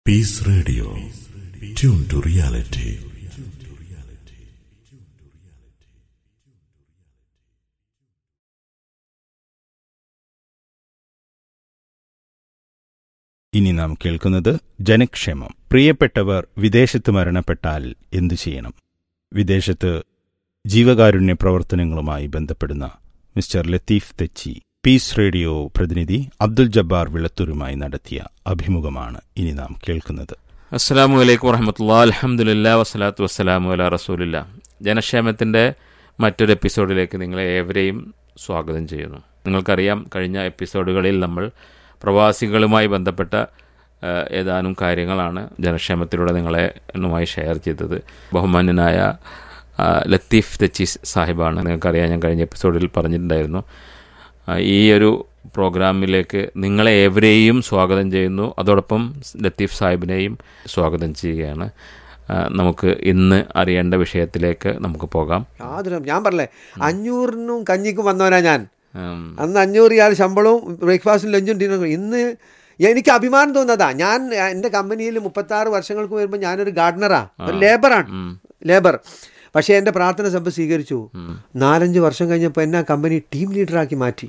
Peace Radio. Tune to reality. ഇനി നാം കേൾക്കുന്നത് ജനക്ഷേമം പ്രിയപ്പെട്ടവർ വിദേശത്ത് മരണപ്പെട്ടാൽ എന്തു ചെയ്യണം വിദേശത്ത് ജീവകാരുണ്യ പ്രവർത്തനങ്ങളുമായി ബന്ധപ്പെടുന്ന മിസ്റ്റർ ലത്തീഫ് തെച്ചി പീസ് റേഡിയോ പ്രതിനിധി അബ്ദുൽ ജബ്ബാർ വിളത്തൂരുമായി നടത്തിയ അഭിമുഖമാണ് ഇനി നാം കേൾക്കുന്നത് അസ്സാം വലൈക്കും വറഹമത്തുള്ള അലഹമുല്ല വസ്സലാത്തു വസ്സലാമു അല റസൂലില്ല ജനക്ഷേമത്തിൻ്റെ മറ്റൊരു എപ്പിസോഡിലേക്ക് നിങ്ങളെ ഏവരെയും സ്വാഗതം ചെയ്യുന്നു നിങ്ങൾക്കറിയാം കഴിഞ്ഞ എപ്പിസോഡുകളിൽ നമ്മൾ പ്രവാസികളുമായി ബന്ധപ്പെട്ട ആ, ഏതാനും കാര്യങ്ങളാണ് ജനക്ഷേമത്തിലൂടെ നിങ്ങളെ എന്നുമായി ഷെയർ ചെയ്തത് ബഹുമാന്യനായ ആ, ലത്തീഫ് തെച്ചീസ് സാഹിബാണ് നിങ്ങൾക്കറിയാം ഞാൻ കഴിഞ്ഞ എപ്പിസോഡിൽ പറഞ്ഞിട്ടുണ്ടായിരുന്നു ആ, ഈ ഒരു പ്രോഗ്രാമിലേക്ക് നിങ്ങളെ ഏവരെയും സ്വാഗതം ചെയ്യുന്നു അതോടൊപ്പം ലത്തീഫ് സാഹിബിനെയും സ്വാഗതം ചെയ്യുകയാണ് ആ, നമുക്ക് ഇന്ന് അറിയേണ്ട വിഷയത്തിലേക്ക് നമുക്ക് പോകാം യാതൊരു ഞാൻ പറഞ്ഞേ അഞ്ഞൂറിനും കഞ്ഞിക്കും വന്നവനാ ഞാൻ ഉം, അന്ന് അഞ്ഞൂറ് റിയാൽ ശമ്പളവും ബ്രേക്ക്ഫാസ്റ്റും ലഞ്ചും ഡിന്നറും ഇന്ന് എനിക്ക് അഭിമാനം തോന്നുന്നതാ ഞാൻ എൻ്റെ കമ്പനിയിൽ മുപ്പത്താറ് വർഷങ്ങൾക്ക് വരുമ്പോൾ ഞാനൊരു ഗാർഡനറാ ഒരു ലേബറാണ് ലേബർ പക്ഷേ എൻ്റെ പ്രാർത്ഥന സഭ സ്വീകരിച്ചു നാലഞ്ച് വർഷം കഴിഞ്ഞപ്പോൾ എന്നെ ആ കമ്പനി ടീം ലീഡറാക്കി മാറ്റി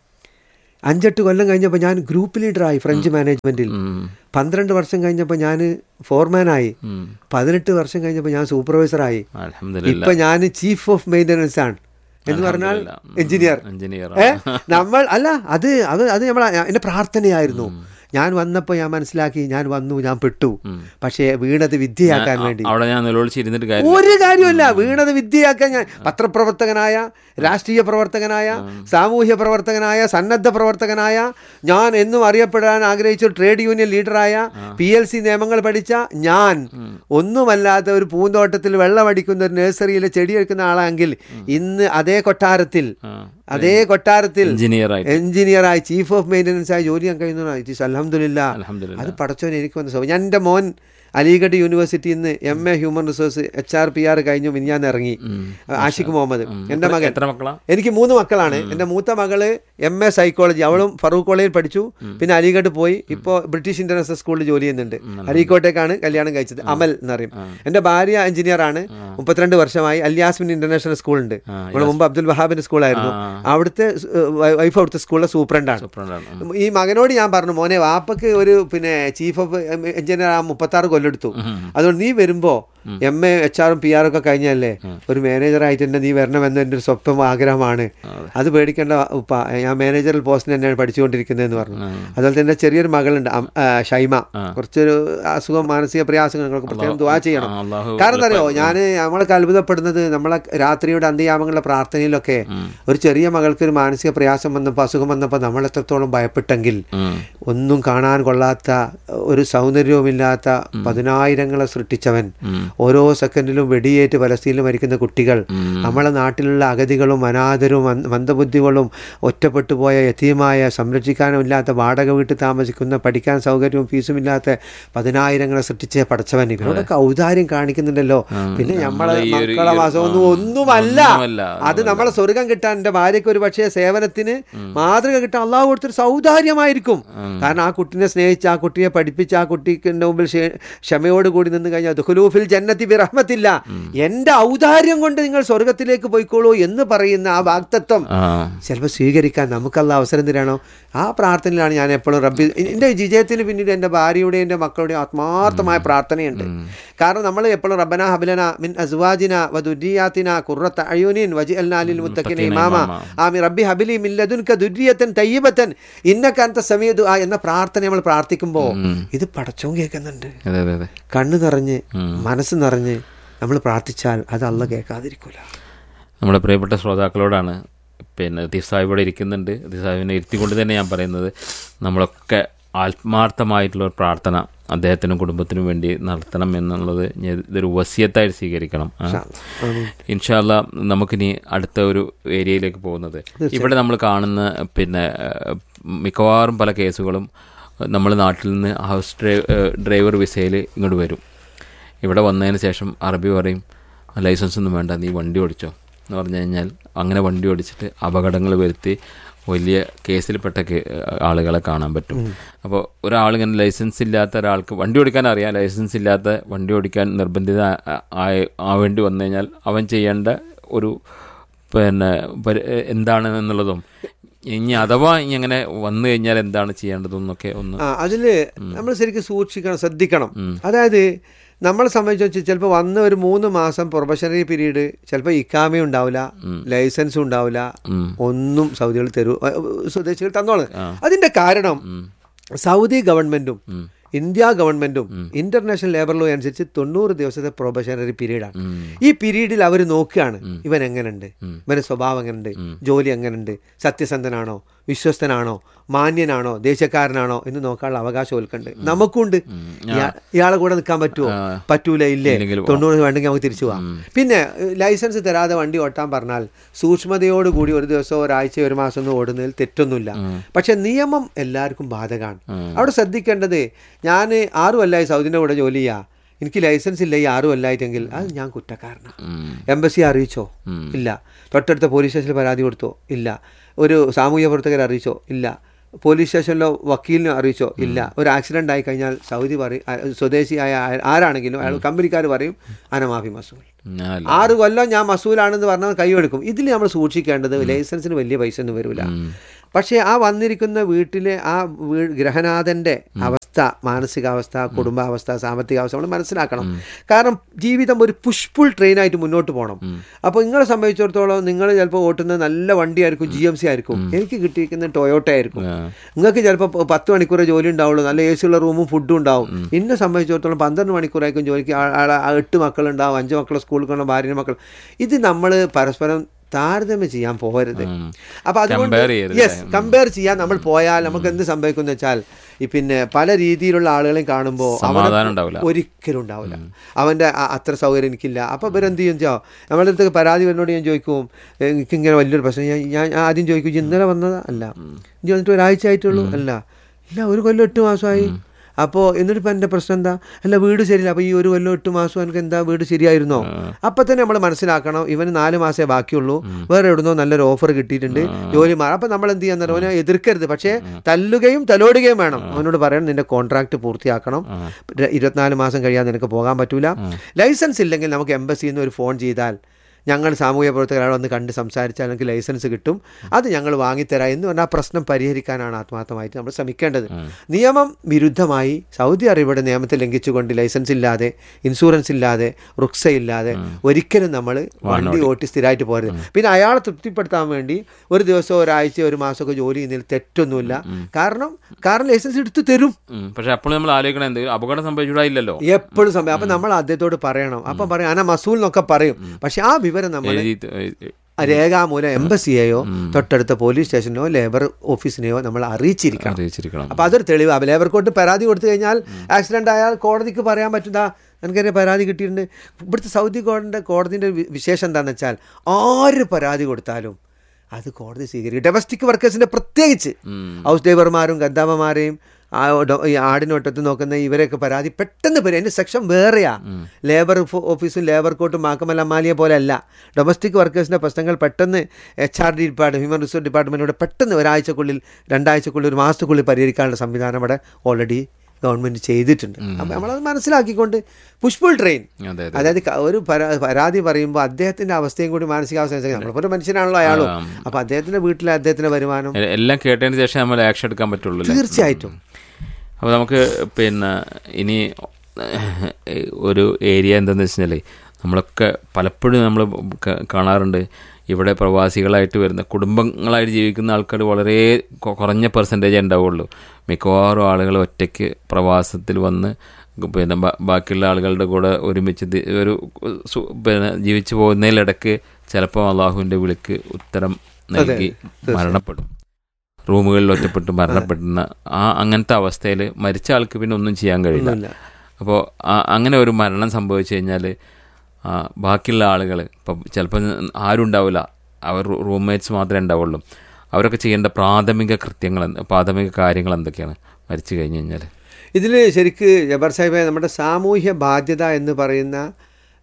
അഞ്ചെട്ട് കൊല്ലം കഴിഞ്ഞപ്പോൾ ഞാൻ ഗ്രൂപ്പ് ലീഡറായി ഫ്രഞ്ച് മാനേജ്മെൻറ്റിൽ ഉം, പന്ത്രണ്ട് വർഷം കഴിഞ്ഞപ്പോൾ ഞാൻ ഫോർമാനായി ഉം. പതിനെട്ട് വർഷം കഴിഞ്ഞപ്പോൾ ഞാൻ സൂപ്പർവൈസറായി അൽഹംദുലില്ലാ. ഇപ്പൊ ഞാൻ ചീഫ് ഓഫ് മെയിൻ്റനൻസ് ആണ് എന്ന് പറഞ്ഞാൽ അൽഹംദുലില്ലാ. എഞ്ചിനീയർ എഞ്ചിനീയർ ഏ നമ്മൾ അല്ല അത് അത് അത് നമ്മൾ എൻ്റെ പ്രാർത്ഥനയായിരുന്നു ഞാൻ വന്നപ്പോൾ ഞാൻ മനസ്സിലാക്കി ഞാൻ വന്നു ഞാൻ പെട്ടു പക്ഷേ വീണത് വിദ്യയാക്കാൻ വേണ്ടി അവിടെ ഞാൻ നിലവിളിച്ചിരുന്നിട്ട് കാര്യം ഒരു കാര്യമല്ല വീണത് വിദ്യയാക്കാൻ ഞാൻ പത്രപ്രവർത്തകനായ രാഷ്ട്രീയ പ്രവർത്തകനായ സാമൂഹ്യ പ്രവർത്തകനായ സന്നദ്ധ പ്രവർത്തകനായ ഞാൻ എന്നും അറിയപ്പെടാൻ ആഗ്രഹിച്ച ഒരു ട്രേഡ് യൂണിയൻ ലീഡറായ പി എൽ സി നിയമങ്ങൾ പഠിച്ച ഞാൻ ഒന്നുമല്ലാത്ത ഒരു പൂന്തോട്ടത്തിൽ വെള്ളമടിക്കുന്ന ഒരു നഴ്സറിയിൽ ചെടി എടുക്കുന്ന ആളാണെങ്കിൽ ഇന്ന് അതേ കൊട്ടാരത്തിൽ അതേ കൊട്ടാരത്തിൽ എഞ്ചിനീയറായിട്ട് എഞ്ചിനീയറായി ചീഫ് ഓഫ് മെയിൻ്റനൻസ് ആയി ജോലി ചെയ്യാൻ കഴിയുന്നതാണ് ഇറ്റ് ഈസ് അലഹമില്ല അൽഹംദുലില്ലാ. അത് പടച്ചോൻ എനിക്ക് വന്ന സൗഭാഗ്യം. ഞാൻ എൻ്റെ മോൻ അലിഗഡ് യൂണിവേഴ്സിറ്റിയിൽ നിന്ന് M A human resource H R P R കഴിഞ്ഞു മിനിഞ്ഞാൻ ഇറങ്ങി ആഷിഖ് മുഹമ്മദ് എൻ്റെ മകൻ എത്ര മക്കളാ എനിക്ക് മൂന്ന് മക്കളാണ് എൻ്റെ മൂത്ത മകള് എം എ സൈക്കോളജി അവളും ഫറൂഖ് കോളേജിൽ പഠിച്ചു പിന്നെ അലിഗഡ് പോയി ഇപ്പോൾ ബ്രിട്ടീഷ് ഇന്റർനാഷണൽ സ്കൂളിൽ ജോലി ചെയ്യുന്നുണ്ട് അരീക്കോട്ടേക്കാണ് കല്യാണം കഴിച്ചത് അമൽ എന്നറിയും എൻ്റെ ഭാര്യ എഞ്ചിനീയർ ആണ് മുപ്പത്തിരണ്ട് വർഷമായി അല്യാസ്മിൻ ഇന്റർനാഷണൽ സ്കൂളുണ്ട് ഇവിടെ മുമ്പ് അബ്ദുൽ വഹാബിന്റെ സ്കൂളായിരുന്നു അവിടുത്തെ വൈഫ് അവിടുത്തെ സ്കൂളിലെ സൂപ്രണ്ടാണ് സൂപ്രണ്ടാണ് ഈ മകനോട് ഞാൻ പറഞ്ഞു മോനെ വാപ്പക്ക് ഒരു പിന്നെ ചീഫ് ഓഫ് എഞ്ചിനീയർ ആ മുപ്പത്താറ് കൊല്ലെടുത്തു അതുകൊണ്ട് നീ വരുമ്പോ എം എ എച്ച് ആറും പി ആറും ഒക്കെ കഴിഞ്ഞല്ലേ ഒരു മാനേജറായിട്ട് തന്നെ നീ വരണമെന്ന് എൻ്റെ ഒരു സ്വപ്നം ആഗ്രഹമാണ് അത് പേടിക്കേണ്ട ഉപ്പ ഞാൻ മാനേജറൽ പോസ്റ്റിന് തന്നെയാണ് പഠിച്ചുകൊണ്ടിരിക്കുന്നതെന്ന് പറഞ്ഞു അതുപോലെ തന്നെ ചെറിയൊരു മകളുണ്ട് അം- ആ, ഷൈമ കുറച്ചൊരു അസുഖം മാനസിക പ്രയാസങ്ങൾക്ക് പ്രത്യേകം ദുവാ ചെയ്യണം ആ, അള്ളാഹു കാരണം എന്താ അറിയോ ഞാൻ നമ്മളൊക്കെ അത്ഭുതപ്പെടുന്നത് നമ്മളെ രാത്രിയുടെ അന്ത്യയാമങ്ങളുടെ പ്രാർത്ഥനയിലൊക്കെ ഒരു ചെറിയ മകൾക്ക് ഒരു മാനസിക പ്രയാസം വന്നപ്പോൾ അസുഖം വന്നപ്പോൾ നമ്മൾ എത്രത്തോളം ഭയപ്പെട്ടെങ്കിൽ ഉം. ഒന്നും കാണാൻ കൊള്ളാത്ത ഒരു സൗന്ദര്യവുമില്ലാത്ത പതിനായിരങ്ങളെ സൃഷ്ടിച്ചവൻ ഓരോ സെക്കൻഡിലും വെടിയേറ്റ് പലസ്തീനിൽ മരിക്കുന്ന കുട്ടികൾ നമ്മളെ നാട്ടിലുള്ള അഗതികളും അനാഥരും മന്ദ- മന്ദബുദ്ധികളും ഒറ്റപ്പെട്ടു പോയ യതീമായ സംരക്ഷിക്കാനുമില്ലാത്ത വാടക വീട്ടിൽ താമസിക്കുന്ന പഠിക്കാൻ സൗകര്യവും ഫീസുമില്ലാത്ത പതിനായിരങ്ങളെ സൃഷ്ടിച്ച പടച്ചവൻ ഇവരോടൊക്കെ ഔദാര്യം കാണിക്കുന്നുണ്ടല്ലോ പിന്നെ നമ്മളെ നമ്മളെ ഈ ഒരു- മക്കളെ ഈ ഒരു- മാസമൊന്നും ആ, ഒന്നുമല്ല ഒന്നുമല്ല, അത് നമ്മളെ സ്വർഗം കിട്ടാൻ എൻ്റെ ഭാര്യയ്ക്ക് ഒരു പക്ഷേ സേവനത്തിന് മാതൃക കിട്ടാൻ അള്ളാഹു കൊടുത്തൊരു സൗദാര്യമായിരിക്കും കാരണം ആ കുട്ടിനെ സ്നേഹിച്ച് ആ കുട്ടിയെ പഠിപ്പിച്ച് ആ കുട്ടിക്ക് മുമ്പിൽ ക്ഷേ- ക്ഷമയോട് കൂടി നിന്ന് കഴിഞ്ഞാൽ ദുഹുലൂഫിൽ ജന്നത്തി ബിറഹ്മത്തില്ല എൻ്റെ ഔദാര്യം കൊണ്ട് നിങ്ങൾ സ്വർഗത്തിലേക്ക് പോയിക്കോളൂ എന്ന് പറയുന്ന ആ വാക്തത്വം ആ ചിലപ്പോൾ സ്വീകരിക്കാൻ നമുക്കല്ല അവസരം തരാണോ ആ പ്രാർത്ഥനയിലാണ് ഞാൻ എപ്പോഴും റബ്ബി എൻ്റെ വിജയത്തിന് പിന്നിൽ എൻ്റെ ഭാര്യയുടെയും എൻ്റെ മക്കളുടെയും ആത്മാർത്ഥമായ പ്രാർത്ഥനയുണ്ട് കാരണം നമ്മൾ എപ്പോഴും റബ്ബന ഹബലന മിൻ അസ്വാജിന വദുരിയാത്തിന ഖുറത്ത അയൂനിൻ വജി അൽനാലിൽ മുത്തക്കിന ഇമാമ ആമി റബ്ബി ഹബിലി മില്ലതുൻക ദുര്യത്തൻ തയ്യബത്തൻ ഇന്നക അന്ത സമീതു ആ എന്ന പ്രാർത്ഥന നമ്മൾ പ്രാർത്ഥിക്കുമ്പോൾ ഇത് പടച്ചോൻ കേൾക്കുന്നുണ്ട് അതെ അതെ അതെ കണ്ണ് നിറഞ്ഞ് മനസ്സ് നിറഞ്ഞ് നമ്മൾ പ്രാർത്ഥിച്ചാൽ അത് അല്ല കേൾക്കാതിരിക്കൂല നമ്മുടെ പ്രിയപ്പെട്ട ശ്രോതാക്കളോടാണ് പിന്നെ ലത്തീഫ് സാഹിബ് ഇവിടെ ഇരിക്കുന്നുണ്ട് ലത്തീഫ് സാഹിബിനെ ഇരുത്തിക്കൊണ്ട് തന്നെ ഞാൻ പറയുന്നത് നമ്മളൊക്കെ ആത്മാർത്ഥമായിട്ടുള്ള ഒരു പ്രാർത്ഥന അദ്ദേഹത്തിനും കുടുംബത്തിനും വേണ്ടി നടത്തണം എന്നുള്ളത് ഞാൻ ഇതൊരു വസിയത്തായിട്ട് സ്വീകരിക്കണം ആ. ഇൻഷാല്ല നമുക്കിനി അടുത്ത ഒരു ഏരിയയിലേക്ക് പോകുന്നത് ഇവിടെ നമ്മൾ കാണുന്ന പിന്നെ ഏഹ്, മിക്കവാറും പല കേസുകളും നമ്മൾ നാട്ടിൽ നിന്ന് ഹൗസ് ഡ്രൈവ് ഡ്രൈവർ വിസയിൽ ഇങ്ങോട്ട് വരും ഇവിടെ വന്നതിന് ശേഷം അറബി പറയും ലൈസൻസ് ഒന്നും വേണ്ട നീ വണ്ടി ഓടിച്ചോ എന്ന് പറഞ്ഞു കഴിഞ്ഞാൽ അങ്ങനെ വണ്ടി ഓടിച്ചിട്ട് അപകടങ്ങൾ വരുത്തി വലിയ കേസിൽപ്പെട്ട കേ- ആളുകളെ കാണാൻ പറ്റും അപ്പോൾ ഒരാളിങ്ങനെ ലൈസൻസ് ഇല്ലാത്ത ഒരാൾക്ക് വണ്ടി ഓടിക്കാൻ അറിയാം ലൈസൻസ് ഇല്ലാത്ത വണ്ടി ഓടിക്കാൻ നിർബന്ധിത ആ- ആയ- ആവേണ്ടി വന്നു കഴിഞ്ഞാൽ അവൻ ചെയ്യേണ്ട ഒരു പിന്നെ പരി- എന്താണ് എന്നുള്ളതും ഇനി അഥവാ ഇനി അങ്ങനെ വന്നു കഴിഞ്ഞാൽ എന്താണ് ചെയ്യേണ്ടതെന്നൊക്കെ ഒന്ന് ആ അതില് നമ്മൾ ശരിക്കും സൂക്ഷിക്കണം ശ്രദ്ധിക്കണം അതായത് നമ്മളെ സംബന്ധിച്ച് ചിലപ്പോൾ വന്ന ഒരു മൂന്ന് മാസം പ്രൊഫഷണറി പീരീഡ് ചിലപ്പോൾ ഇക്കാമയും ഉണ്ടാവില്ല ലൈസൻസും ഉണ്ടാവില്ല ഒന്നും സൗദികൾ തരൂ അഹ് സ്വദേശികൾ തന്നോളൂ അതിന്റെ കാരണം സൗദി ഗവൺമെന്റും ഇന്ത്യ ഗവൺമെന്റും ഇന്റർനാഷണൽ ലേബർ ലോ അനുസരിച്ച് തൊണ്ണൂറ് ദിവസത്തെ പ്രൊബഷണറി പീരീഡാണ് ഈ പീരീഡിൽ അവർ നോക്കുകയാണ് ഇവൻ എങ്ങനെയുണ്ട് ഇവന്റെ സ്വഭാവം എങ്ങനെയുണ്ട് ജോലി എങ്ങനെയുണ്ട് സത്യസന്ധനാണോ വിശ്വസ്തനാണോ മാന്യനാണോ ദേശക്കാരനാണോ എന്ന് നോക്കാനുള്ള അവകാശം ഓൽക്കുണ്ട് നമുക്കുണ്ട് ഇയാ- ഇയാളെ കൂടെ നിൽക്കാൻ പറ്റുമോ പറ്റൂല ഇല്ലേ ഇല്ലെങ്കിൽ തൊണ്ണൂറ് വേണ്ടെങ്കിൽ നമുക്ക് തിരിച്ചു പോവാം പിന്നെ ഏഹ്, ലൈസൻസ് തരാതെ വണ്ടി ഓട്ടാൻ പറഞ്ഞാൽ സൂക്ഷ്മതയോടുകൂടി ഒരു ദിവസം ഒരാഴ്ച ഒരു മാസം ഒന്നും ഓടുന്നതിൽ തെറ്റൊന്നുമില്ല പക്ഷെ നിയമം എല്ലാവർക്കും ബാധകമാണ് അവിടെ ശ്രദ്ധിക്കേണ്ടത് ഞാൻ ആറു കൊല്ലമായി സൗദിൻ്റെ കൂടെ ജോലി ചെയ്യാ എനിക്ക് ലൈസൻസ് ഇല്ല ഈ ആറു കൊല്ലമായിട്ടെങ്കിൽ അത് ഞാൻ കുറ്റക്കാരനാണ് എംബസി അറിയിച്ചോ ഇല്ല തൊട്ടടുത്ത പോലീസ് സ്റ്റേഷനിൽ പരാതി കൊടുത്തോ ഇല്ല ഒരു സാമൂഹ്യ പ്രവർത്തകരെ അറിയിച്ചോ ഇല്ല പോലീസ് സ്റ്റേഷനിലോ വക്കീലിനെ അറിയിച്ചോ ഇല്ല ഒരു ആക്സിഡന്റ് ആയി കഴിഞ്ഞാൽ സൗദി പറയും ആ, സ്വദേശിയായ ആ- ആരാണെങ്കിലും അയാൾ കമ്പനിക്കാർ പറയും അനമാഫി മസൂൽ ഞാനല്ല. ആറ് കൊല്ലം ഞാൻ മസൂലാണെന്ന് പറഞ്ഞാൽ കൈയെടുക്കും ഇതിൽ നമ്മൾ സൂക്ഷിക്കേണ്ടത് ലൈസൻസിന് വലിയ പൈസ ഒന്നും വരില്ല പക്ഷേ ആ വന്നിരിക്കുന്ന വീട്ടിലെ ആ വീ- ഗ്രഹനാഥന്റെ അവസ്ഥ മാനസികാവസ്ഥ കുടുംബാവസ്ഥ സാമ്പത്തികാവസ്ഥ നമ്മൾ മനസ്സിലാക്കണം കാരണം ജീവിതം ഒരു പുഷ്പുൾ ട്രെയിനായിട്ട് മുന്നോട്ട് പോകണം അപ്പോൾ നിങ്ങളെ സംബന്ധിച്ചിടത്തോളം നിങ്ങൾ ചിലപ്പോൾ ഓട്ടുന്നത് നല്ല വണ്ടിയായിരിക്കും ജി എം സി ആയിരിക്കും എനിക്ക് കിട്ടിയിരിക്കുന്ന ടൊയോട്ട ആയിരിക്കും നിങ്ങൾക്ക് ചിലപ്പോൾ പത്ത് മണിക്കൂർ ജോലി ഉണ്ടാവുള്ളൂ നല്ല എ സി ഉള്ള റൂമും ഫുഡും ഉണ്ടാവും എന്നെ സംബന്ധിച്ചിടത്തോളം പന്ത്രണ്ട് മണിക്കൂറായിരിക്കും ജോലിക്ക് ആ- ആ- ആ എട്ട് മക്കളുണ്ടാവും അഞ്ച് മക്കൾ സ്കൂളിൽ കൊണ്ട് ഭാര്യ മക്കൾ ഇത് നമ്മൾ പരസ്പരം താരതമ്യം ചെയ്യാൻ പോകരുത് അപ്പൊ അതുകൊണ്ട് Compare ചെയ്യരുത് യെസ് കമ്പയർ ചെയ്യാൻ നമ്മൾ പോയാൽ നമുക്ക് എന്ത് സംഭവിക്കും വെച്ചാൽ ഈ പിന്നെ പല രീതിയിലുള്ള ആളുകളെയും കാണുമ്പോൾ സമാധാനം ഉണ്ടാവില്ല. ഒരിക്കലും ഉണ്ടാവില്ല അവൻ്റെ ആ- അത്ര സൗകര്യം എനിക്കില്ല അപ്പോൾ ഇവരെന്ത് ചെയ്യും ചോ നമ്മളുടെ അടുത്ത് പരാതി വരുന്നോട് ഞാൻ ചോദിക്കും എനിക്കിങ്ങനെ വലിയൊരു പ്രശ്നം ഞാൻ ഞാൻ ഞാൻ ആദ്യം ചോദിക്കും "ഇജ്ജ് ഇന്നലെ വന്നതാ അല്ല ഇജ്ജ് വന്നിട്ട് ഒരാഴ്ച ആയിട്ടുള്ളൂ അല്ല ഇല്ല ഒരു കൊല്ലം എട്ട് മാസമായി അപ്പോൾ എന്നിട്ട് ഇപ്പം എൻ്റെ പ്രശ്നം എന്താ അല്ല വീട് ശരിയില്ല അപ്പോൾ ഈ ഒരു കൊല്ലം എട്ട് മാസം എനിക്ക് എന്താ വീട് ശരിയായിരുന്നോ അപ്പം തന്നെ നമ്മൾ മനസ്സിലാക്കണം ഇവന് നാല് മാസമേ ബാക്കിയുള്ളൂ വേറെ എവിടുന്നോ നല്ലൊരു ഓഫർ കിട്ടിയിട്ടുണ്ട് ജോലി മാറാം അപ്പം നമ്മൾ എന്ത് ചെയ്യാൻ അവനെ എതിർക്കരുത് പക്ഷേ തല്ലുകയും തലോടുകയും വേണം അവനോട് പറയണം നിന്റെ കോൺട്രാക്ട് പൂർത്തിയാക്കണം ര- ഇരുപത്തിനാല് മാസം കഴിയാതെ നിനക്ക് പോകാൻ പറ്റൂല ലൈസൻസ് ഇല്ലെങ്കിൽ നമുക്ക് എംബസിയിൽ നിന്ന് ഒരു ഫോൺ ചെയ്താൽ ഞങ്ങൾ സാമൂഹ്യ പ്രവർത്തകരാൾ വന്ന് കണ്ട് സംസാരിച്ചാൽ നമുക്ക് ലൈസൻസ് കിട്ടും അത് ഞങ്ങൾ വാങ്ങിത്തരാം എന്ന് പറഞ്ഞാൽ ആ പ്രശ്നം പരിഹരിക്കാനാണ് ആത്മാർത്ഥമായിട്ട് നമ്മൾ ശ്രമിക്കേണ്ടത് നിയമം വിരുദ്ധമായി സൗദി അറേബ്യയുടെ നിയമത്തെ ലംഘിച്ചുകൊണ്ട് ലൈസൻസ് ഇല്ലാതെ ഇൻഷുറൻസ് ഇല്ലാതെ റുക്സ ഇല്ലാതെ ഒരിക്കലും നമ്മൾ വണ്ടി ഓട്ടി സ്ഥിരമായിട്ട് പോരുത് പിന്നെ അയാളെ തൃപ്തിപ്പെടുത്താൻ വേണ്ടി ഒരു ദിവസം ഒരാഴ്ച ഒരു മാസമൊക്കെ ജോലി ചെയ്യുന്നതിൽ തെറ്റൊന്നുമില്ല കാരണം കാരണം ലൈസൻസ് എടുത്ത് തരും ഉം. പക്ഷെ അപ്പോൾ നമ്മൾ ആലോചിക്കണം എന്തെങ്കിലും അപകടം സംഭവിച്ചിട്ടില്ലല്ലോ എപ്പോഴും സമയം അപ്പം നമ്മൾ അദ്ദേഹത്തോട് പറയണം അപ്പം പറയും അന മസൂൽ എന്നൊക്കെ പറയും പക്ഷെ ആ വിവരം നമ്മൾ എഴുതി എഴുതി- രേഖാമൂലം എംബസിയെയോ തൊട്ടടുത്ത പോലീസ് സ്റ്റേഷനെയോ ലേബർ ഓഫീസിനെയോ നമ്മൾ അറിയിച്ചിരിക്കണം അറിയിച്ചിരിക്കണം അപ്പോൾ അതൊരു തെളിവ് അപ്പോൾ ലേബർ കോർട്ട് പരാതി കൊടുത്തു കഴിഞ്ഞാൽ ആക്സിഡന്റ് ആയാൽ കോടതിക്ക് പറയാൻ പറ്റുന്ന എനിക്കൊരു പരാതി കിട്ടിയിട്ടുണ്ട് ഇവിടുത്തെ സൗദി കോടതിൻ്റെ കോടതിൻ്റെ വിശേഷം എന്താണെന്ന് വെച്ചാൽ ആര് പരാതി കൊടുത്താലും അത് കോടതി സ്വീകരിക്കും ഡൊമസ്റ്റിക് വർക്കേഴ്സിൻ്റെ പ്രത്യേകിച്ച് ഹൗസ് ഡ്രൈവർമാരും ഗദ്ദാമമാരെയും ആ ഡൊ- ഈ ആടിനൊട്ടത്ത് നോക്കുന്ന ഇവരെയൊക്കെ പരാതി പെട്ടെന്ന് വരും അതിൻ്റെ സെക്ഷൻ വേറെയാ ലേബർ ഫോ- ഓഫീസും ലേബർ കോർട്ടും മാക്കമൽ അമാലിയെ പോലെ അല്ല ഡൊമസ്റ്റിക് വർക്കേഴ്സിൻ്റെ പ്രശ്നങ്ങൾ പെട്ടെന്ന് H R D department human resource ഡിപ്പാർട്ട്മെൻറ്റോട് പെട്ടെന്ന് ഒരാഴ്ചക്കുള്ളിൽ രണ്ടാഴ്ചക്കുള്ളിൽ ഒരു മാസത്തുക്കുള്ളിൽ പരിഹരിക്കാനുള്ള സംവിധാനം ഇവിടെ ഓൾറെഡി ഗവൺമെൻറ് ചെയ്തിട്ടുണ്ട് അപ്പോൾ നമ്മളത് മനസ്സിലാക്കിക്കൊണ്ട് പുഷ്പുൾ ട്രെയിൻ അതെ അതെ അതായത് ക- ഒരു പരാ- പരാതി പറയുമ്പോൾ അദ്ദേഹത്തിന്റെ അവസ്ഥയും കൂടി മാനസികാവസ്ഥ അനുസരിച്ച് നമ്മളിപ്പോൾ ഒരു മനുഷ്യനാണല്ലോ അയാളും അപ്പോൾ അദ്ദേഹത്തിന്റെ വീട്ടിലെ അദ്ദേഹത്തിന്റെ വരുമാനം എ- എല്ലാം കേട്ടതിന് ശേഷം നമ്മൾ ആക്ഷൻ എടുക്കാൻ പറ്റുള്ളൂ അല്ലേ? തീർച്ചയായിട്ടും അപ്പോൾ നമുക്ക് പിന്നെ ഇനി ഒരു ഏരിയ എന്താണെന്ന് വെച്ച് കഴിഞ്ഞാൽ നമ്മളൊക്കെ പലപ്പോഴും നമ്മൾ ക- കാണാറുണ്ട് ഇവിടെ പ്രവാസികളായിട്ട് വരുന്ന കുടുംബങ്ങളായിട്ട് ജീവിക്കുന്ന ആൾക്കാർ വളരെ കൊ- കുറഞ്ഞ പെർസെൻറ്റേജ് ഉണ്ടാവുള്ളൂ മിക്കവാറും ആളുകൾ ഒറ്റയ്ക്ക് പ്രവാസത്തിൽ വന്ന് പിന്നെ ബാ- ബാക്കിയുള്ള ആളുകളുടെ കൂടെ ഒരുമിച്ച് ദി- ഒരു സു- പിന്നെ ജീവിച്ചു പോകുന്നതിലിടക്ക് ചിലപ്പോൾ അള്ളാഹുവിൻ്റെ വിളിക്ക് ഉത്തരം നൽകി മരണപ്പെടും റൂമുകളിൽ ഒറ്റപ്പെട്ട് മരണപ്പെടുന്ന ആ അങ്ങനത്തെ അവസ്ഥയിൽ മരിച്ച ആൾക്ക് പിന്നെ ഒന്നും ചെയ്യാൻ കഴിയില്ല ഒന്നുമില്ല. അപ്പോൾ അങ്ങനെ ഒരു മരണം സംഭവിച്ചു കഴിഞ്ഞാൽ ബാക്കിയുള്ള ആളുകൾ ഇപ്പം ചിലപ്പോൾ ആരും ഉണ്ടാവില്ല അവർ റൂംമേറ്റ്സ് മാത്രമേ ഉണ്ടാവുള്ളൂ അവരൊക്കെ ചെയ്യേണ്ട പ്രാഥമിക കൃത്യങ്ങൾ എന്ത്- പ്രാഥമിക കാര്യങ്ങൾ എന്തൊക്കെയാണ് മരിച്ചു കഴിഞ്ഞ് കഴിഞ്ഞാൽ ഇതിൽ ശരിക്ക് ജബർ സാഹിബെ നമ്മുടെ സാമൂഹ്യ ബാധ്യത എന്ന് പറയുന്ന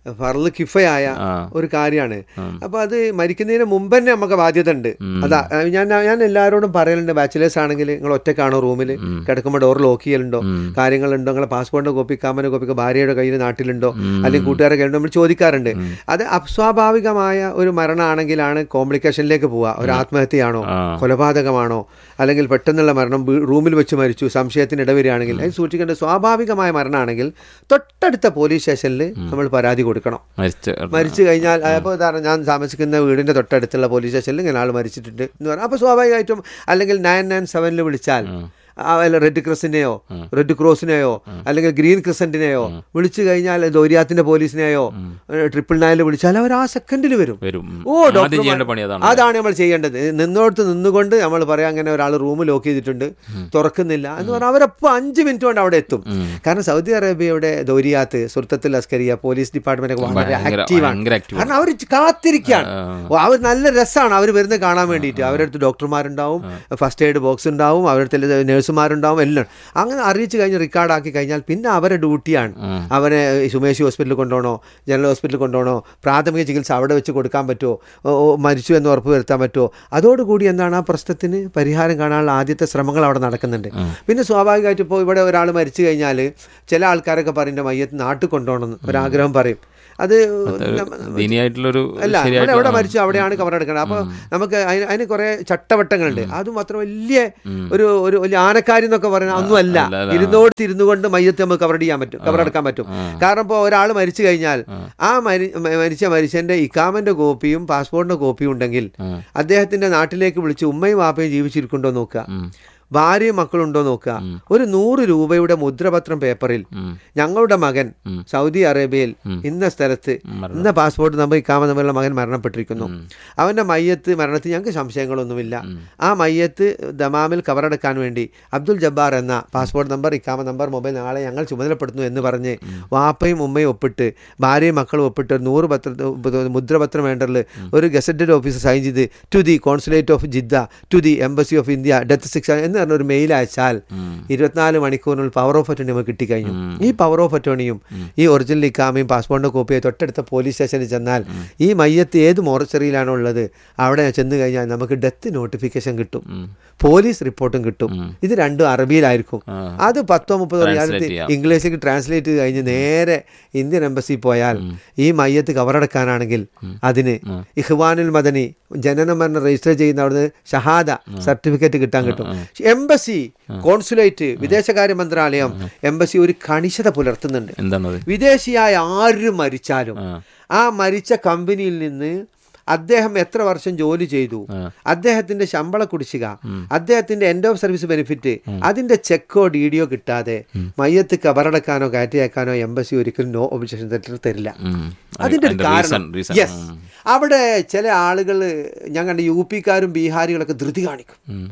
ഫർള് കിഫയായ ആ. ഒരു കാര്യമാണ് അപ്പൊ അത് മരിക്കുന്നതിന് മുമ്പ് തന്നെ നമുക്ക് ബാധ്യത ഉണ്ട് അതാ അഹ് ഞാൻ ഞാൻ എല്ലാവരോടും പറയലുണ്ട് ബാച്ചിലേഴ്സ് ആണെങ്കിൽ നിങ്ങൾ ഒറ്റക്കാണോ റൂമിൽ കിടക്കുമ്പോൾ ഡോർ ലോക്ക് ചെയ്യലുണ്ടോ കാര്യങ്ങളുണ്ടോ നിങ്ങളെ പാസ്പോർട്ടിന്റെ കോപ്പി കാമന്റെ കോപ്പി ഭാര്യയുടെ കയ്യിൽ നാട്ടിലുണ്ടോ അല്ലെങ്കിൽ കൂട്ടുകാരുടെ കയ്യിലുണ്ടോ നമ്മൾ ചോദിക്കാറുണ്ട് അത് അസ്വാഭാവികമായ ഒരു മരണമാണെങ്കിലാണ് കോംപ്ലിക്കേഷനിലേക്ക് പോവുക ഒരു ആത്മഹത്യയാണോ കൊലപാതകമാണോ അല്ലെങ്കിൽ പെട്ടെന്നുള്ള മരണം വീ- റൂമിൽ വെച്ച് മരിച്ചു സംശയത്തിന് ഇടവരികയാണെങ്കിൽ അത് സൂക്ഷിക്കേണ്ട സ്വാഭാവികമായ മരണമാണെങ്കിൽ തൊട്ടടുത്ത പോലീസ് സ്റ്റേഷനിൽ നമ്മൾ പരാതി കൊടുക്കണം മരിച്ച മരിച്ചു കഴിഞ്ഞാൽ അപ്പോൾ ഉദാഹരണം ഞാൻ താമസിക്കുന്ന വീടിന്റെ തൊട്ടടുത്തുള്ള പോലീസ് സ്റ്റേഷനിൽ ഇങ്ങനെ ആൾ മരിച്ചിട്ടുണ്ട് എന്ന് പറഞ്ഞാൽ അപ്പോൾ സ്വാഭാവികമായിട്ടും അല്ലെങ്കിൽ നയൻ നയൻ സെവനിൽ വിളിച്ചാൽ ആ, അല്ല റെഡ് ക്രസിനെയോ റെഡ് ക്രോസിനെയോ അല്ലെങ്കിൽ ഗ്രീൻ ക്രിസന്റിനെയോ വിളിച്ചു കഴിഞ്ഞാൽ ദൗര്യാത്തിന്റെ പോലീസിനെയോ ട്രിപ്പിൾ നയനിൽ വിളിച്ചാൽ അവർ ആ സെക്കൻഡിൽ വരും വരും ഓ ആദ്യം ഡോക്ടർ ചെയ്യേണ്ട പണി അതാണ് അതാണ് നമ്മൾ ചെയ്യേണ്ടത് നിന്നോടത്ത് നിന്നുകൊണ്ട് നമ്മൾ പറയാം അങ്ങനെ ഒരാൾ റൂം ലോക്ക് ചെയ്തിട്ടുണ്ട് തുറക്കുന്നില്ല എന്ന് പറഞ്ഞാൽ അവരപ്പോൾ അഞ്ച് മിനിറ്റ് കൊണ്ട് അവിടെ എത്തും കാരണം സൗദി അറേബ്യയുടെ ദൗരിയാത്ത് സുൽത്തത്തുൽ അസ്കരിയ പോലീസ് ഡിപ്പാർട്ട്മെന്റ് ഒക്കെ വളരെ ഭയങ്കര- ആക്റ്റീവാണ് ഭയങ്കര active കാരണം അവർ കാത്തിരിക്കുകയാണ് ഓ, അവർ നല്ല രസമാണ് അവർ വരുന്നത് കാണാൻ വേണ്ടിയിട്ട് അവരുടെ അടുത്ത് ഡോക്ടർമാരുണ്ടാവും ഫസ്റ്റ് എയ്ഡ് ബോക്സ് ഉണ്ടാവും അവരുടെ അടുത്ത് നഴ്സുമാരുണ്ടാവും എല്ലാം അങ്ങനെ അറിയിച്ചു കഴിഞ്ഞ് റെക്കോർഡാക്കി കഴിഞ്ഞാൽ പിന്നെ അവരുടെ ഡ്യൂട്ടിയാണ് അവനെ സുമേഷ് ഹോസ്പിറ്റലിൽ കൊണ്ടുപോകണോ ജനറൽ ഹോസ്പിറ്റലിൽ കൊണ്ടുപോകണോ പ്രാഥമിക ചികിത്സ അവിടെ വെച്ച് കൊടുക്കാൻ പറ്റുമോ ഓ, ഓ, മരിച്ചു എന്ന് ഉറപ്പ് വരുത്താൻ പറ്റുമോ അതോടുകൂടി എന്താണ് ആ പ്രശ്നത്തിന് പരിഹാരം കാണാനുള്ള ആദ്യത്തെ ശ്രമങ്ങൾ അവിടെ നടക്കുന്നുണ്ട് പിന്നെ സ്വാഭാവികമായിട്ട് ഇപ്പോൾ ഇവിടെ ഒരാൾ മരിച്ചു കഴിഞ്ഞാൽ ചില ആൾക്കാരൊക്കെ പറയും മയ്യത്ത് നാട്ടിൽ കൊണ്ടുപോകണമെന്ന് ഒരാഗ്രഹം പറയും അത് നമ്മ- ദീനിയായിട്ടുള്ളൊരു അല്ല ഇവിടെ ശരിയായിട്ടുള്ള- എവിടെ മരിച്ചു അവിടെയാണ് കവർ എടുക്കേണ്ടത് അപ്പോൾ നമുക്ക് അതിന് അതിന് കുറേ ചട്ടവട്ടങ്ങളുണ്ട് അതും അത്ര വലിയ ഒരു ഒരു വലിയ ആനക്കാരി എന്നൊക്കെ പറയുന്നത് ഒന്നുമല്ല അല്ല, അല്ല. ഇരുന്നോടത്ത് ഇരുന്നു കൊണ്ട് മയ്യത്ത് നമുക്ക് കവർ ചെയ്യാൻ പറ്റും കവർ എടുക്കാൻ പറ്റും കാരണം ഇപ്പോൾ ഒരാൾ മരിച്ചു കഴിഞ്ഞാൽ ആ മരി മ- മരിച്ച മനുഷ്യന്റെ ഇക്കാമന്റെ കോപ്പിയും പാസ്പോർട്ടിന്റെ കോപ്പിയും ഉണ്ടെങ്കിൽ അദ്ദേഹത്തിന്റെ നാട്ടിലേക്ക് വിളിച്ച് ഉമ്മയും വാപ്പയും ജീവിച്ചിരിക്കുന്നുണ്ടോ നോക്കുക ഭാര്യയും മക്കളുണ്ടോ നോക്കുക ഒരു നൂറ് രൂപയുടെ മുദ്രപത്രം പേപ്പറിൽ ഞങ്ങളുടെ മകൻ സൗദി അറേബ്യയിൽ ഇന്ന സ്ഥലത്ത് ഇന്ന പാസ്പോർട്ട് നമ്പർ ഇക്കാമ നമ്പറുള്ള മകൻ മരണപ്പെട്ടിരിക്കുന്നു അവന്റെ മയ്യത്ത് മരണത്തിൽ ഞങ്ങൾക്ക് സംശയങ്ങളൊന്നുമില്ല ആ മയ്യത്ത് ദമാമിൽ കവറടക്കാൻ വേണ്ടി അബ്ദുൽ ജബ്ബാർ എന്ന പാസ്പോർട്ട് നമ്പർ ഇക്കാമ നമ്പർ മൊബൈൽ നാളെ ഞങ്ങൾ ചുമതലപ്പെടുത്തുന്നു എന്ന് പറഞ്ഞ് വാപ്പയും ഉമ്മയും ഒപ്പിട്ട് ഭാര്യയും മക്കളും ഒപ്പിട്ട് ഒരു നൂറ് പത്ര മുദ്രപത്രം വേണ്ടറിൽ ഒരു ഗസറ്റഡ് ഓഫീസർ സൈൻ ചെയ്ത് to the consulate of Jeddah to the embassy of India death ശിക്ഷ എന്ന് പറഞ്ഞ ഒരു മെയിൽ അയച്ചാൽ ഇരുപത്തിനാല് മണിക്കൂറിനുള്ളിൽ പവർ ഓഫ് അറ്റോണി നമുക്ക് കിട്ടിക്കഴിഞ്ഞു ഈ പവർ ഓഫ് അറ്റോണിയും ഈ ഒറിജിനൽ ഇക്കാമയും പാസ്പോർട്ടിന്റെ കോപ്പിയെ തൊട്ടടുത്ത പോലീസ് സ്റ്റേഷനിൽ ചെന്നാൽ ഈ മയ്യത്ത് ഏത് മോർച്ചറിയിലാണോ ഉള്ളത് അവിടെ ചെന്ന് കഴിഞ്ഞാൽ നമുക്ക് ഡെത്ത് നോട്ടിഫിക്കേഷൻ കിട്ടും പോലീസ് റിപ്പോർട്ടും കിട്ടും ഇത് രണ്ടും അറബിയിലായിരിക്കും അത് പത്തോ മുപ്പതോ റിയാലിറ്റി ചെയ്യാം. ഇംഗ്ലീഷിലേക്ക് ട്രാൻസ്ലേറ്റ് ചെയ്ത് കഴിഞ്ഞ് നേരെ ഇന്ത്യൻ എംബസി പോയാൽ ഈ മയ്യത്ത് കവറടക്കാനാണെങ്കിൽ അതിന് ഇഹ്വാനുൽ മദനി ജനന മരണം രജിസ്റ്റർ ചെയ്യുന്ന അവിടുന്ന് ഷഹാദ സർട്ടിഫിക്കറ്റ് കിട്ടാൻ കിട്ടും എംബസി കോൺസുലേറ്റ് വിദേശകാര്യ മന്ത്രാലയം എംബസി ഒരു കണിശത പുലർത്തുന്നുണ്ട് എന്താണത് വിദേശിയായ ആരും മരിച്ചാലും ആ മരിച്ച കമ്പനിയിൽ നിന്ന് അദ്ദേഹം എത്ര വർഷം ജോലി ചെയ്തു അദ്ദേഹത്തിന്റെ ശമ്പള കുടിശ്ശിക അദ്ദേഹത്തിന്റെ എൻഡ് ഓഫ് സർവീസ് ബെനിഫിറ്റ് അതിന്റെ ചെക്കോ ഡിഡിയോ കിട്ടാതെ മയ്യത്ത് കബറടക്കാനോ കയറ്റിയേക്കാനോ എംബസി ഒരിക്കലും നോ ഒബ്ജക്ഷൻ ലെറ്റർ തരില്ല ഉം. അതിന്റെ ഒരു അതിന്റെ കാരണം reason- reason. യെസ് അവിടെ ചില ആളുകൾ ഞാൻ കണ്ട യു പിക്കാരും ബീഹാരികളൊക്കെ ധൃതി കാണിക്കും ഉം.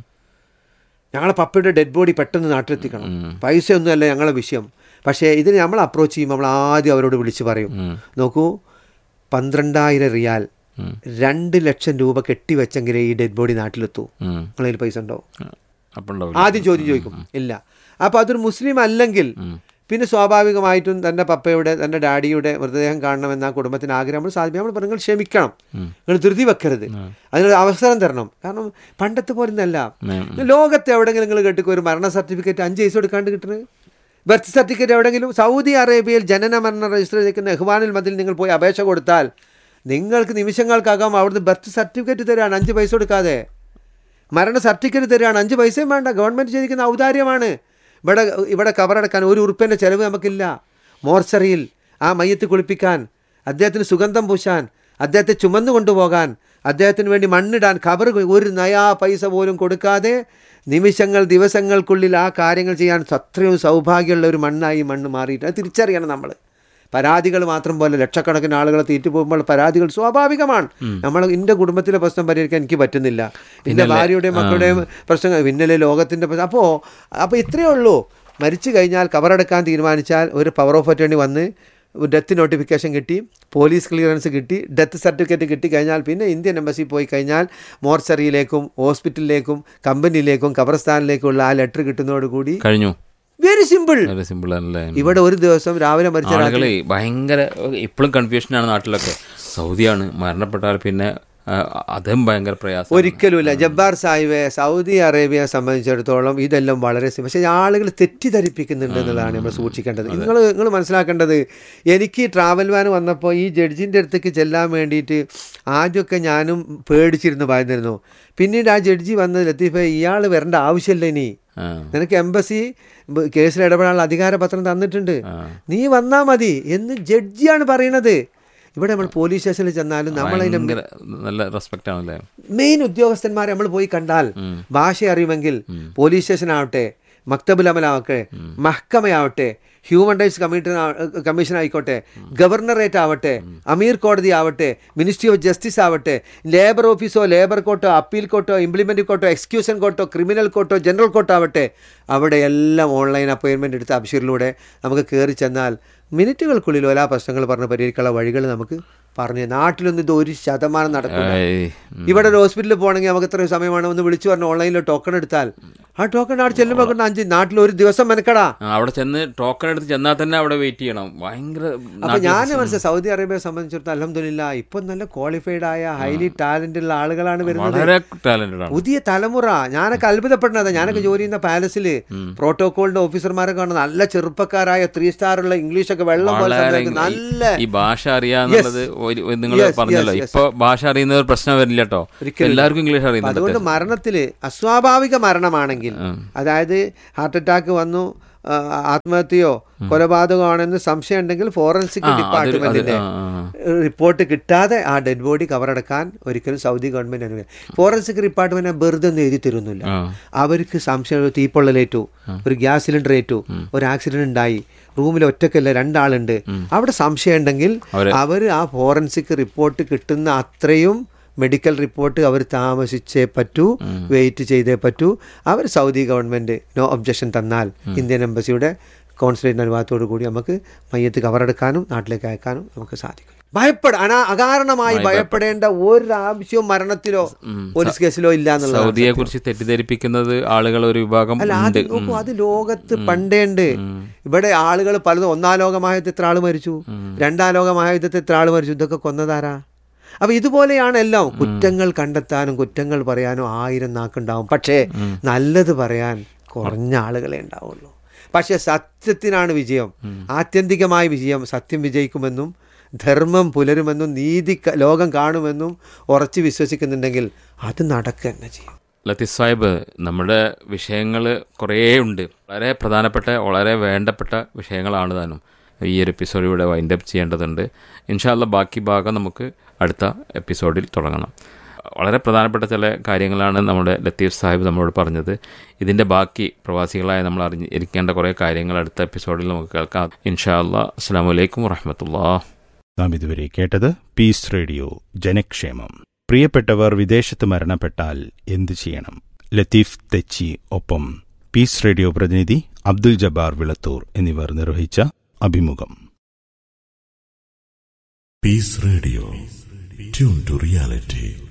ഞങ്ങളെ പപ്പയുടെ ഡെഡ് ബോഡി പെട്ടെന്ന് നാട്ടിലെത്തിക്കണം പൈസയൊന്നുമല്ല ഞങ്ങളെ വിഷയം പക്ഷേ ഇതിന് നമ്മൾ അപ്രോച്ച് ചെയ്യുമ്പോൾ നമ്മൾ ആദ്യം അവരോട് വിളിച്ച് പറയും നോക്കൂ പന്ത്രണ്ടായിരം റിയാൽ രണ്ട് ലക്ഷം രൂപ കെട്ടിവെച്ചെങ്കിലേ ഈ ഡെഡ് ബോഡി നാട്ടിലെത്തൂ ഉം. നിങ്ങളതിൽ പൈസ ഉണ്ടോ അപ്പൊ ഉണ്ടാവില്ല ആദ്യം ചോദ്യം ചോദിക്കും ഇല്ല അപ്പോൾ അതൊരു മുസ്ലിം അല്ലെങ്കിൽ പിന്നെ സ്വാഭാവികമായിട്ടും തൻ്റെ പപ്പയുടെ തൻ്റെ ഡാഡിയുടെ മൃതദേഹം കാണണമെന്ന ആ കുടുംബത്തിന് ആഗ്രഹം നമ്മൾ സാധിക്കും നമ്മൾ പറഞ്ഞു, നിങ്ങൾ ക്ഷമിക്കണം നിങ്ങൾ ധൃതി വെക്കരുത് അതിനൊരു അവസരം തരണം കാരണം പണ്ടത്തെ പോലെ ഒന്നല്ല ലോകത്ത് എവിടെയെങ്കിലും നിങ്ങൾ കേട്ടിക്കോ ഒരു മരണ സർട്ടിഫിക്കറ്റ് അഞ്ച് പൈസ കൊടുക്കാണ്ട് കിട്ടുന്നത് ബർത്ത് സർട്ടിഫിക്കറ്റ് എവിടെയെങ്കിലും സൗദി അറേബ്യയിൽ ജനന മരണ രജിസ്റ്റർ ചെയ്തിരിക്കുന്ന എഹ്വാനുൽ മതിൽ നിങ്ങൾ പോയി അപേക്ഷ കൊടുത്താൽ നിങ്ങൾക്ക് നിമിഷങ്ങൾക്കകം അവിടുന്ന് ബർത്ത് സർട്ടിഫിക്കറ്റ് തരാണ് അഞ്ച് പൈസ കൊടുക്കാതെ മരണ സർട്ടിഫിക്കറ്റ് തരികയാണ് അഞ്ച് പൈസയും വേണ്ട ഗവൺമെൻറ് ചെയ്തിരിക്കുന്ന ഔദാര്യമാണ് ഇവിടെ ഇവിടെ കവറടക്കാൻ ഒരു ഉറുപ്പിൻ്റെ ചിലവ് നമുക്കില്ല മോർച്ചറിയിൽ ആ മയ്യത്ത് കുളിപ്പിക്കാൻ അദ്ദേഹത്തിന് സുഗന്ധം പൂശാൻ അദ്ദേഹത്തെ ചുമന്നു കൊണ്ടുപോകാൻ അദ്ദേഹത്തിന് വേണ്ടി മണ്ണിടാൻ കവർ ഒരു നയാ പൈസ പോലും കൊടുക്കാതെ നിമിഷങ്ങൾ ദിവസങ്ങൾക്കുള്ളിൽ ആ കാര്യങ്ങൾ ചെയ്യാൻ അത്രയും സൗഭാഗ്യമുള്ള ഒരു മണ്ണായി ഈ മണ്ണ് മാറിയിട്ട് അത് തിരിച്ചറിയണം നമ്മൾ പരാതികൾ മാത്രം പോലെ ലക്ഷക്കണക്കിന് ആളുകളെ തീറ്റു പോകുമ്പോൾ പരാതികൾ സ്വാഭാവികമാണ് നമ്മൾ എൻ്റെ കുടുംബത്തിലെ പ്രശ്നം പരിഹരിക്കാൻ എനിക്ക് പറ്റുന്നില്ല എൻ്റെ ഭാര്യയുടെയും മക്കളുടെയും പ്രശ്നങ്ങൾ പിന്നലെ ലോകത്തിൻ്റെ പ്രശ്നം അപ്പോൾ അപ്പോൾ ഇത്രയേ ഉള്ളൂ മരിച്ചു കഴിഞ്ഞാൽ കവറടക്കാൻ തീരുമാനിച്ചാൽ ഒരു പവർ ഓഫ് അറ്റേണി വന്ന് ഡെത്ത് നോട്ടിഫിക്കേഷൻ കിട്ടി പോലീസ് ക്ലിയറൻസ് കിട്ടി ഡെത്ത് സർട്ടിഫിക്കറ്റ് കിട്ടിക്കഴിഞ്ഞാൽ പിന്നെ ഇന്ത്യൻ എംബസി പോയി കഴിഞ്ഞാൽ മോർച്ചറിയിലേക്കും ഹോസ്പിറ്റലിലേക്കും കമ്പനിയിലേക്കും ഖബർസ്ഥാനിലേക്കുള്ള ആ ലെറ്റർ കിട്ടുന്നതോടുകൂടി കഴിഞ്ഞു വെരി സിമ്പിൾ വളരെ സിമ്പിൾ ആണല്ലേ ഇവിടെ ഒരു ദിവസം രാവിലെ മരിച്ച രാത്രി ആളുകളെ ഭയങ്കര ഇപ്പോഴും കൺഫ്യൂഷനാണ് നാട്ടിലൊക്കെ സൗദിയാണ് മരണപ്പെട്ടാൽ പിന്നെ ആ, അതും ഭയങ്കര പ്രയാസം ഒരിക്കലുമില്ല ജബ്ബാർ സാഹിബെ സൗദി അറേബ്യയെ സംബന്ധിച്ചിടത്തോളം ഇതെല്ലാം വളരെ sim- പക്ഷേ ആളുകൾ തെറ്റിദ്ധരിപ്പിക്കുന്നുണ്ട് എന്നുള്ളതാണ് നമ്മൾ സൂക്ഷിക്കേണ്ടത് നിങ്ങൾ നിങ്ങൾ മനസ്സിലാക്കേണ്ടത് എനിക്ക് ട്രാവൽ വാൻ വന്നപ്പോൾ ഈ ജഡ്ജിൻ്റെ അടുത്തേക്ക് ചെല്ലാൻ വേണ്ടിയിട്ട് ആദ്യമൊക്കെ ഞാനും പേടിച്ചിരുന്നു ഭയന്നിരുന്നു പിന്നീട് ആ ജഡ്ജി വന്നത് ലത്തീഫ ഇയാൾ വരേണ്ട ആവശ്യമില്ല ഇനി ആ. നിനക്ക് എംബസി ബ- കേസിൽ ഇടപെടാനുള്ള അധികാരപത്രം തന്നിട്ടുണ്ട് നീ വന്നാ മതി എന്ന് ജഡ്ജിയാണ് പറയണത് ഇവിടെ നമ്മൾ പോലീസ് സ്റ്റേഷനിൽ ചെന്നാലും നമ്മളതിൻ്റെ ഭയങ്കര നല്ല റെസ്പെക്റ്റ് ആണല്ലേ മെയിൻ ഉദ്യോഗസ്ഥന്മാരെ നമ്മൾ പോയി കണ്ടാൽ ഭാഷ അറിയുമെങ്കിൽ പോലീസ് സ്റ്റേഷൻ ആവട്ടെ മക്തബുൽ അമലാവട്ടെ മഹ്കമയാവട്ടെ ഹ്യൂമൻ റൈറ്റ്സ് കമ്മീഷൻ കമ്മീഷൻ ആയിക്കോട്ടെ ഗവർണറേറ്റ് ആവട്ടെ അമീർ കോടതി ആവട്ടെ മിനിസ്ട്രി ഓഫ് ജസ്റ്റിസ് ആവട്ടെ ലേബർ ഓഫീസോ ലേബർ കോർട്ടോ അപ്പീൽ കോർട്ടോ ഇംപ്ലിമെൻ്റ് കോർട്ടോ എക്സ്ക്യൂഷൻ കോർട്ടോ ക്രിമിനൽ കോർട്ടോ ജനറൽ കോർട്ടോ ആവട്ടെ അവിടെ എല്ലാം ഓൺലൈൻ അപ്പോയിൻമെൻ്റ് എടുത്ത് അബ്ഷീറിലൂടെ നമുക്ക് കയറി ചെന്നാൽ മിനിറ്റുകൾക്കുള്ളിൽ എല്ലാ പ്രശ്നങ്ങൾ പറഞ്ഞ് പരിഹരിക്കാനുള്ള വഴികൾ നമുക്ക് പറഞ്ഞു നാട്ടിലൊന്നും ഇത് ഒരു ശതമാനം നടക്കില്ല ഏയ്, ഇവിടെ ഒരു ഹോസ്പിറ്റലിൽ പോകണമെങ്കിൽ നമുക്ക് എത്ര സമയമാണ് ഒന്ന് വിളിച്ചു പറഞ്ഞു ഓൺലൈനിൽ ടോക്കൺ എടുത്താൽ ആ ടോക്കൺ അവിടെ ചെല്ലുമ്പോൾ കൊണ്ട് അഞ്ച് നാട്ടിൽ ഒരു ദിവസം മെനക്കടാ ആ, അവിടെ ചെന്ന് ടോക്കൺ എടുത്ത് ചെന്നാൽ തന്നെ അവിടെ വെയിറ്റ് ചെയ്യണം ഭയങ്കര അപ്പൊ ഞാൻ മനസ്സിലായി സൗദി അറേബ്യയെ സംബന്ധിച്ചിടത്തോളം അലഹമില്ല ഇപ്പൊ നല്ല ക്വാളിഫൈഡ് ആയ ഹൈലി ടാലന്റുള്ള ഉള്ള ആളുകളാണ് വരുന്നത് വളരെ ടാലന്റഡ് ആണ് പുതിയ തലമുറ ഞാനൊക്കെ അത്ഭുതപ്പെടുന്നത് ഞാനൊക്കെ ജോലി ചെയ്യുന്ന പാലസിൽ പ്രോട്ടോകോളിന്റെ ഓഫീസർമാരെ കാണുന്ന നല്ല ചെറുപ്പക്കാരായ ത്രീ സ്റ്റാർ ഉള്ള ഇംഗ്ലീഷൊക്കെ വെള്ളം പോലെ വളരെ സംസാരിക്കുന്ന നല്ല ഈ ഭാഷ അറിയാന്നുള്ളത് നിങ്ങൾ Yes, പറഞ്ഞല്ലോ yes, yes. ഇപ്പൊ ഭാഷ അറിയുന്ന ഒരു പ്രശ്നം വരില്ല കേട്ടോ എല്ലാവർക്കും ഇംഗ്ലീഷ് അപ്പൊ അറിയുന്നുണ്ട് അതുകൊണ്ട് മരണത്തില് അസ്വാഭാവിക മരണമാണെങ്കിൽ അതായത് ഹാർട്ട് അറ്റാക്ക് വന്നു ആ, ആത്മഹത്യയോ കൊലപാതകമാണെന്ന് സംശയം ഉണ്ടെങ്കിൽ ഫോറൻസിക് ആ, അതൊരു- ഡിപ്പാർട്ട്മെന്റിന്റെ അത് ആ, റിപ്പോർട്ട് കിട്ടാതെ ആ ഡെഡ് ബോഡി കവറടക്കാൻ ഒരിക്കലും സൗദി ഗവൺമെന്റ് അനുവദിക്കും ഫോറൻസിക് ഡിപ്പാർട്ട്മെന്റ് വെറുതെ ഒന്നും എഴുതി തരുന്നില്ല ആ. അവർക്ക് സംശയം ഒരു തീപ്പൊള്ളലേറ്റു ഒരു ഗ്യാസ് സിലിണ്ടർ ഏറ്റു ഒരു ആക്സിഡന്റ് ഉണ്ടായി റൂമിൽ ഒറ്റക്കല്ല രണ്ടാളുണ്ട് അവിടെ സംശയം ഉണ്ടെങ്കിൽ അവർ ആ ഫോറൻസിക് റിപ്പോർട്ട് കിട്ടുന്ന അത്രയും മെഡിക്കൽ റിപ്പോർട്ട് അവർ താമസിച്ചേ പറ്റൂ വെയിറ്റ് ചെയ്തേ പറ്റൂ അവർ സൗദി ഗവൺമെന്റ് നോ ഒബ്ജക്ഷൻ തന്നാൽ ഇന്ത്യൻ എംബസിയുടെ കോൺസുലേറ്റിന് അനുവാദത്തോടു കൂടി നമുക്ക് മയ്യത്ത് കവറെടുക്കാനും നാട്ടിലേക്ക് അയക്കാനും നമുക്ക് സാധിക്കും ഭയപ്പെട അനാ അകാരണമായി ഭയപ്പെടേണ്ട ഒരാവശ്യവും മരണത്തിലോ പോലീസ് കേസിലോ ഇല്ല എന്നുള്ളത് സൗദിയെ കുറിച്ച് തെറ്റിദ്ധരിപ്പിക്കുന്നത് ആളുകൾ ഒരു വിഭാഗം അല്ല ഉണ്ട് അത് നോക്കൂ അത് ലോകത്ത് പണ്ടേ ഉണ്ട് ഇവിടെ ആളുകൾ പലതും ഒന്നാം ലോകമഹായുദ്ധത്തിൽ എത്ര ആള് മരിച്ചു രണ്ടാം ലോകമഹായുദ്ധത്തിൽ എത്ര ആള് മരിച്ചു ഇതൊക്കെ കൊന്നതാരാ അപ്പൊ ഇതുപോലെയാണ് എല്ലാം കുറ്റങ്ങൾ കണ്ടെത്താനും കുറ്റങ്ങൾ പറയാനും ആയിരം നാക്കുണ്ടാവും പക്ഷേ നല്ലത് പറയാൻ കുറഞ്ഞ ആളുകളെ ഉണ്ടാവുള്ളൂ പക്ഷെ സത്യത്തിനാണ് വിജയം ആത്യന്തികമായ വിജയം സത്യം വിജയിക്കുമെന്നും ധർമ്മം പുലരുമെന്നും നീതി ക- ലോകം കാണുമെന്നും ഉറച്ചു വിശ്വസിക്കുന്നുണ്ടെങ്കിൽ അത് നടക്കുക തന്നെ ചെയ്യും ലത്തീഫ് സാഹിബ് നമ്മുടെ വിഷയങ്ങൾ കുറേ ഉണ്ട് വളരെ പ്രധാനപ്പെട്ട വളരെ വേണ്ടപ്പെട്ട വിഷയങ്ങളാണ് താനും ഈ ഒരു എപ്പിസോഡ് ഇവിടെ വൈൻഡ് അപ്പ് ചെയ്യേണ്ടതുണ്ട് ഇൻഷാല്ല ബാക്കി ഭാഗം നമുക്ക് അടുത്ത എപ്പിസോഡിൽ തുടങ്ങണം വളരെ പ്രധാനപ്പെട്ട ചില കാര്യങ്ങളാണ് നമ്മുടെ ലത്തീഫ് സാഹിബ് നമ്മളോട് പറഞ്ഞത് ഇതിൻ്റെ ബാക്കി പ്രവാസികളായ നമ്മൾ അറിഞ്ഞ് ഇരിക്കേണ്ട കുറേ കാര്യങ്ങൾ അടുത്ത എപ്പിസോഡിൽ നമുക്ക് കേൾക്കാം ഇൻഷാ അല്ലാ അസ്സാം വലൈക്കും വറഹമത്തുള്ള നാം ഇതുവരെ കേട്ടത് പീസ് റേഡിയോ ജനക്ഷേമം പ്രിയപ്പെട്ടവർ വിദേശത്ത് മരണപ്പെട്ടാൽ എന്തു ചെയ്യണം ലത്തീഫ് തെച്ചി ഒപ്പം പീസ് റേഡിയോ പ്രതിനിധി അബ്ദുൽ ജബ്ബാർ വിളത്തൂർ എന്നിവർ നിർവഹിച്ച അഭിമുഖം Peace Radio. Tune to reality.